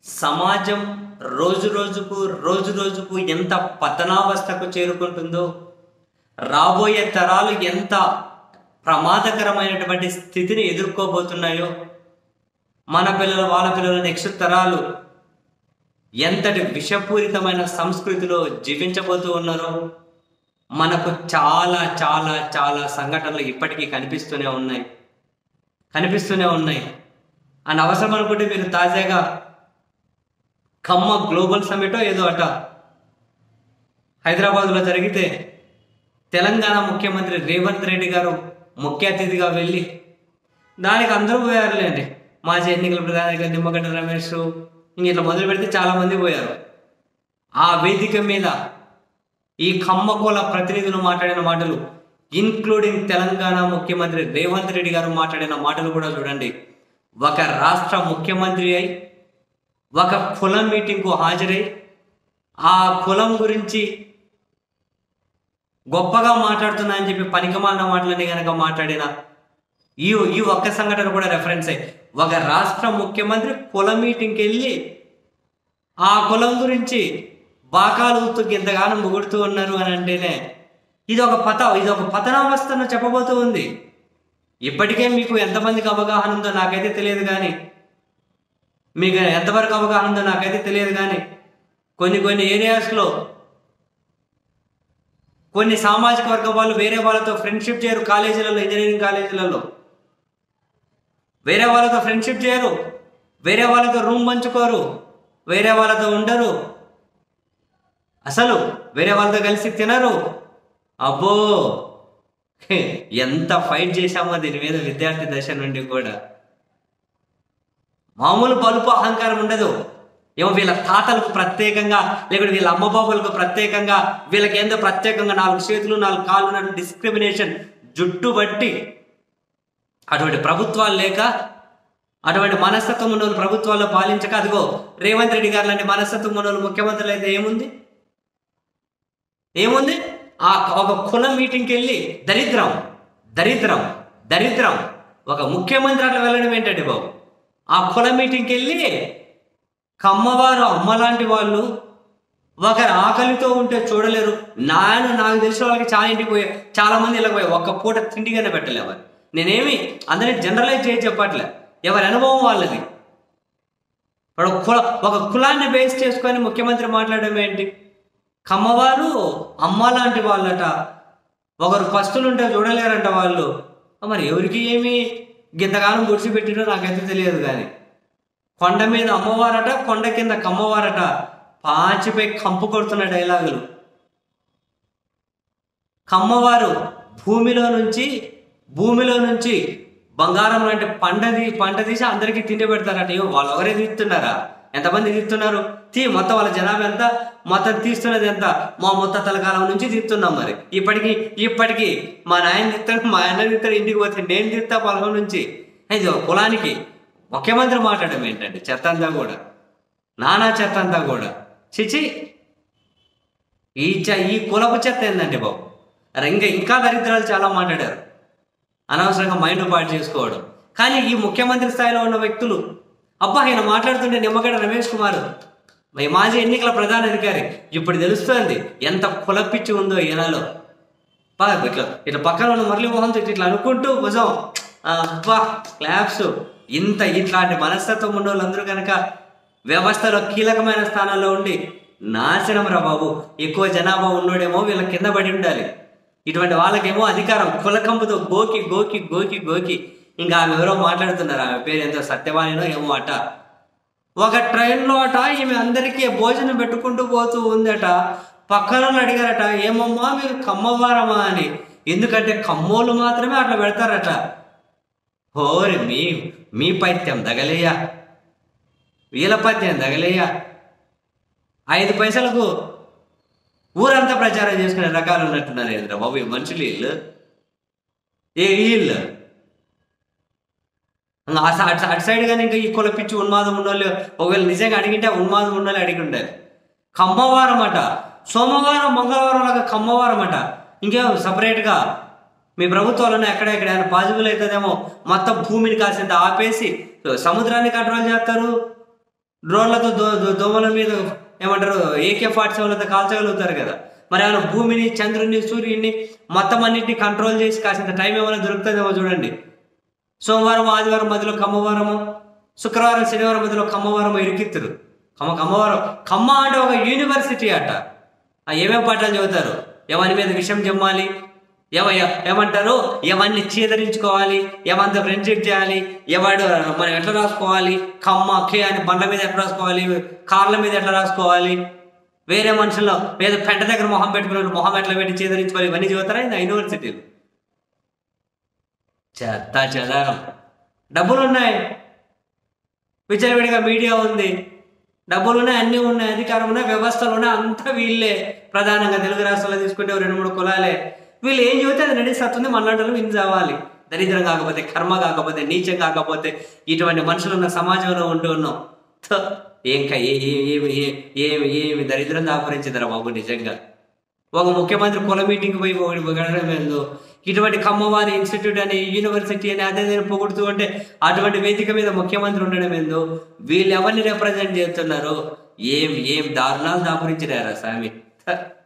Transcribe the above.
సమాజం రోజు రోజుకు రోజు రోజుకు ఎంత పతనావస్థకు చేరుకుంటుందో రాబోయే తరాలు ఎంత ప్రమాదకరమైనటువంటి స్థితిని ఎదుర్కోబోతున్నాయో మన పిల్లలు వాళ్ళ పిల్లలు నెక్స్ట్ తరాలు ఎంతటి విషపూరితమైన సంస్కృతిలో జీవించబోతూ ఉన్నారో మనకు చాలా చాలా చాలా సంఘటనలు ఇప్పటికీ కనిపిస్తూనే ఉన్నాయి కనిపిస్తూనే ఉన్నాయి అండ్ అవసరం అనుకుంటే మీరు తాజాగా ఖమ్మ గ్లోబల్ సమిటో ఏదో అట హైదరాబాద్లో జరిగితే తెలంగాణ ముఖ్యమంత్రి రేవంత్ రెడ్డి గారు ముఖ్య అతిథిగా వెళ్ళి దానికి అందరూ పోయారులేండి మాజీ ఎన్నికల ప్రధాని నిమ్మగడ్డ రమేష్ ఇంక ఇట్లా మొదలు పెడితే చాలా మంది పోయారు ఆ వేదిక మీద ఈ ఖమ్మకోల ప్రతినిధులు మాట్లాడిన మాటలు ఇన్క్లూడింగ్ తెలంగాణ ముఖ్యమంత్రి రేవంత్ రెడ్డి గారు మాట్లాడిన మాటలు కూడా చూడండి ఒక రాష్ట్ర ముఖ్యమంత్రి అయి ఒక కులం మీటింగ్కు హాజరై ఆ కులం గురించి గొప్పగా మాట్లాడుతున్నా అని చెప్పి పనికిమాలిన మాటలని కనుక మాట్లాడిన ఈ ఈ ఒక్క సంఘటన కూడా రెఫరెన్స్ అయ్యి ఒక రాష్ట్ర ముఖ్యమంత్రి కుల మీటింగ్కి వెళ్ళి ఆ కులం గురించి బాకాలు ఊతూ ఇంతగానం ముగుడుతూ ఉన్నారు అని అంటేనే ఇది ఒక పత ఇది ఒక పతనావస్థను చెప్పబోతూ ఉంది ఇప్పటికే మీకు ఎంతమందికి అవగాహన ఉందో నాకైతే తెలియదు కానీ మీకు ఎంతవరకు అవగాహన ఉందో నాకైతే తెలియదు కానీ కొన్ని కొన్ని ఏరియాస్లో కొన్ని సామాజిక వర్గం వాళ్ళు వేరే వాళ్ళతో ఫ్రెండ్షిప్ చేయరు కాలేజీలలో ఇంజనీరింగ్ కాలేజీలలో వేరే వాళ్ళతో ఫ్రెండ్షిప్ చేయరు వేరే వాళ్ళతో రూమ్ పంచుకోరు వేరే వాళ్ళతో ఉండరు అసలు వేరే వాళ్ళతో కలిసి తినరు అబ్బో హే, ఎంత ఫైట్ చేశామో దీని మీద విద్యార్థి దశ నుండి కూడా మామూలు బలుపు అహంకారం ఉండదు ఏమో వీళ్ళ తాతలకు ప్రత్యేకంగా లేకుంటే వీళ్ళ అమ్మబాబులకు ప్రత్యేకంగా వీళ్ళకి ఏందో ప్రత్యేకంగా నాలుగు చేతులు నాలుగు కాళ్ళు ఉన్నట్టు డిస్క్రిమినేషన్ జుట్టు బట్టి అటువంటి ప్రభుత్వాలు లేక అటువంటి మనస్తత్వం ఉన్న వాళ్ళు ప్రభుత్వాల్లో పాలించక అదిగో రేవంత్ రెడ్డి గారు లాంటి మనస్తత్వం ఉన్న వాళ్ళు ముఖ్యమంత్రులు అయితే ఏముంది ఏముంది ఆ ఒక కుల మీటింగ్కి వెళ్ళి దరిద్రం దరిద్రం దరిద్రం ఒక ముఖ్యమంత్రి అట్లా వెళ్ళడం ఏంటండి బాబు ఆ కుల మీటింగ్కి వెళ్ళి కమ్మవారు అమ్మలాంటి వాళ్ళు ఒకరు ఆకలితో ఉంటే చూడలేరు నాయన నాకు తెలిసిన వాళ్ళకి చాలా ఇంటికి పోయే చాలా మంది ఇలా పోయి ఒక్క పూట తిండిగానే పెట్టలేవారు నేనేమి అందరినీ జనరలైజ్ చేసి చెప్పట్లే ఎవరి అనుభవం వాళ్ళది ఇప్పుడు ఒక కుల ఒక కులాన్ని బేస్ చేసుకొని ముఖ్యమంత్రి మాట్లాడడం ఏంటి కమ్మవారు అమ్మ లాంటి వాళ్ళట ఒకరు పస్తులు ఉంటే చూడలేరంట వాళ్ళు మరి ఎవరికి ఏమి గింతకాలం గుడిచిపెట్టినో నాకైతే తెలియదు కానీ కొండ మీద అమ్మవారట కొండ కింద కమ్మవారట పాచిపై కంపు కొడుతున్న డైలాగులు కమ్మవారు భూమిలో నుంచి భూమిలో నుంచి బంగారం లాంటి పంట తీ పంట తీసి అందరికీ తిండి పెడతారట ఏమో వాళ్ళు ఒకరే తీస్తున్నారా ఎంతమంది తీస్తున్నారు తీ మొత్తం వాళ్ళ జనాభా ఎంత మొత్తం తీస్తున్నది ఎంత మా మొత్తం తలకాలం నుంచి తీస్తున్నాం మరి ఇప్పటికి ఇప్పటికి మా నాయన తీస్తాడు మా అన్న తీస్తాడు ఇంటికి పోతే నేను తీస్తా పొలం నుంచి ఇది ఒక కులానికి ముఖ్యమంత్రి మాట్లాడడం ఏంటండి చెత్త అంతా కూడా నానా చెత్త అంతా కూడా చిచి ఈ చ ఈ కులపు చెత్త ఏందండి బాబు అరే ఇంకా ఇంకా దరిద్రాలు చాలా మాట్లాడారు అనవసరంగా మైండ్ పాడు చేసుకోవడం కానీ ఈ ముఖ్యమంత్రి స్థాయిలో ఉన్న వ్యక్తులు అబ్బా ఆయన మాట్లాడుతుంటే నిమ్మగడ్డ రమేష్ కుమార్ ఈ మాజీ ఎన్నికల ప్రధాన అధికారి ఇప్పుడు తెలుస్తోంది ఎంత కులపిచ్చి ఉందో ఈయనలో పా ఇట్లా ఇట్లా పక్కన ఉన్న మురళీమోహన్తో ఇట్లా అనుకుంటూ భుజం ఆ, అబ్బా క్లాప్స్ ఇంత ఇట్లాంటి మనస్తత్వం ఉన్న వాళ్ళందరూ కనుక వ్యవస్థలో కీలకమైన స్థానాల్లో ఉండి నాశనం రా బాబు ఎక్కువ జనాభా ఉన్నోడేమో వీళ్ళ కింద పడి ఉండాలి ఇటువంటి వాళ్ళకేమో అధికారం కులకంపుతో గోకి గోకి గోకి గోకి ఇంకా ఆమె ఎవరో మాట్లాడుతున్నారు ఆమె పేరు ఎంతో సత్యవాణినో ఏమో అట ఒక ట్రైన్లో అట ఈమె అందరికీ భోజనం పెట్టుకుంటూ పోతూ ఉందట పక్కన వాళ్ళు అడిగారట ఏమమ్మా మీరు కమ్మవారమా అని ఎందుకంటే కమ్మోళ్ళు మాత్రమే అట్లా పెడతారట హోరి మీ మీ పైత్యం దగలేయా వీళ్ళ పైత్యం దగలేయా ఐదు పైసలకు ఊరంతా ప్రచారం చేసుకునే రకాలు ఉన్నట్టున్నారు ఏంద్ర బాబు ఈ మనుషులు వీళ్ళు ఏ వీళ్ళు ఇంకా ఆ సై- అటు అటు సైడ్ కానీ ఇంకా ఈ కులపిచ్చి ఉన్మాదం ఉన్నోళ్ళు ఒకవేళ నిజంగా అడిగింటే ఆ ఉన్మాదం ఉన్నోళ్ళు అడిగి ఉండాలి కమ్మవారం అట సోమవారం మంగళవారం లాగా కమ్మవారం అట ఇంకేం సపరేట్గా మీ ప్రభుత్వాలను ఎక్కడెక్కడ ఏమైనా పాజిబుల్ అవుతుందేమో మొత్తం భూమిని కాసింత ఆపేసి సముద్రాన్ని కంట్రోల్ చేస్తారు డ్రోన్లతో దో దో- దోమల మీద ఏమంటారు ఏకే ఫార్టీ సెవెన్లతో కాల్చగలుగుతారు కదా మరి ఏమైనా భూమిని చంద్రుని సూర్యుని మొత్తం అన్నింటినీ కంట్రోల్ చేసి కాసింత టైం ఏమైనా దొరుకుతుందేమో చూడండి సోమవారం ఆదివారం మధ్యలో కమ్మవారము శుక్రవారం శనివారం మధ్యలో కమ్మవారం ఇరికిత్తురు కమ్మ కమ్మవారం కమ్మ అంటే ఒక యూనివర్సిటీ అట ఆ ఏమేం పాఠాలు చదువుతారు ఎవరి మీద విషం జమ్మాలి ఎవ ఎ- ఏమంటారు ఎవరిని చీదరించుకోవాలి ఎవంత ఫ్రెండ్షిప్ చేయాలి ఎవడు మనం ఎట్లా రాసుకోవాలి కమ్మ కే అని బండ్ల మీద ఎట్లా రాసుకోవాలి కార్ల మీద ఎట్లా రాసుకోవాలి వేరే మనుషుల్లో ఏదో పెంట దగ్గర మొహం పెట్టుకున్నాడు మొహం ఎట్లా పెట్టి చీదరించుకోవాలి ఇవన్నీ చదువుతారా ఇది యూనివర్సిటీలు చెత్త చెదారం డబ్బులు ఉన్నాయి విచ్చలవిడిగా మీడియా ఉంది డబ్బులు ఉన్నాయి అన్నీ ఉన్నాయి అధికారం ఉన్నాయి వ్యవస్థలు ఉన్నాయి అంతా వీళ్ళే ప్రధానంగా తెలుగు రాష్ట్రాల్లో తీసుకుంటే ఓ రెండు మూడు కులాలే వీళ్ళు ఏం చెబితే అది నడిస్తుంది మనలాంటి విని చావాలి దరిద్రం కాకపోతే కర్మ కాకపోతే నీచం కాకపోతే ఇటువంటి మనుషులు ఉన్న సమాజంలో ఉంటూ ఉన్నాం థ, ఏం క- ఏ- ఏ- ఏమి ఏ- ఏమి ఏమి దరిద్రం దాపురించిందిరా బాబు నిజంగా ఒక ముఖ్యమంత్రి కుల మీటింగ్ పోయి ఒకటి పొగడడం ఏందో ఇటువంటి కమ్మవారి ఇన్స్టిట్యూట్ అని యూనివర్సిటీ అని అదే నేను పొగుడుతూ ఉంటే అటువంటి వేదిక మీద ముఖ్యమంత్రి ఉండడం ఏందో వీళ్ళు ఎవరిని రిప్రజెంట్ చేస్తున్నారు ఏం ఏం దారుణాలు దాపురించినారా స్వామి థ.